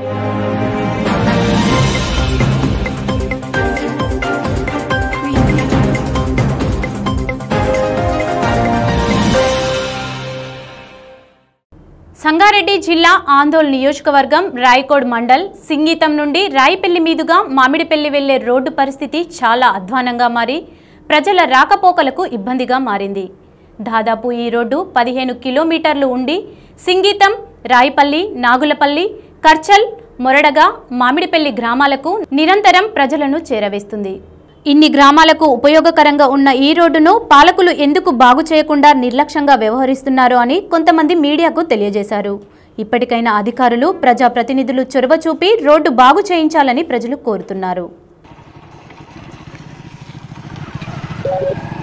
సంగారెడ్డి జిల్లా ఆందోళ్ నియోజకవర్గం రాయకోడ్ మండల్ సింగీతం నుండి రాయిపల్లి మీదుగా మామిడిపల్లి వెళ్లే రోడ్డు పరిస్థితి చాలా అధ్వానంగా మారి ప్రజల రాకపోకలకు ఇబ్బందిగా మారింది దాదాపు ఈ రోడ్డు పదిహేను కిలోమీటర్లు ఉండి సింగీతం రాయిపల్లి నాగులపల్లి కర్చల్ మొరడగా మామిడిపల్లి గ్రామాలకు నిరంతరం ప్రజలను చేరవేస్తుంది ఇన్ని గ్రామాలకు ఉపయోగకరంగా ఉన్న ఈ రోడ్డును పాలకులు ఎందుకు బాగు చేయకుండా నిర్లక్ష్యంగా వ్యవహరిస్తున్నారు అని కొంతమంది మీడియాకు తెలియజేశారు ఇప్పటికైనా అధికారులు ప్రజాప్రతినిధులు చొరవ చూపి రోడ్డు బాగు చేయించాలని ప్రజలు కోరుతున్నారు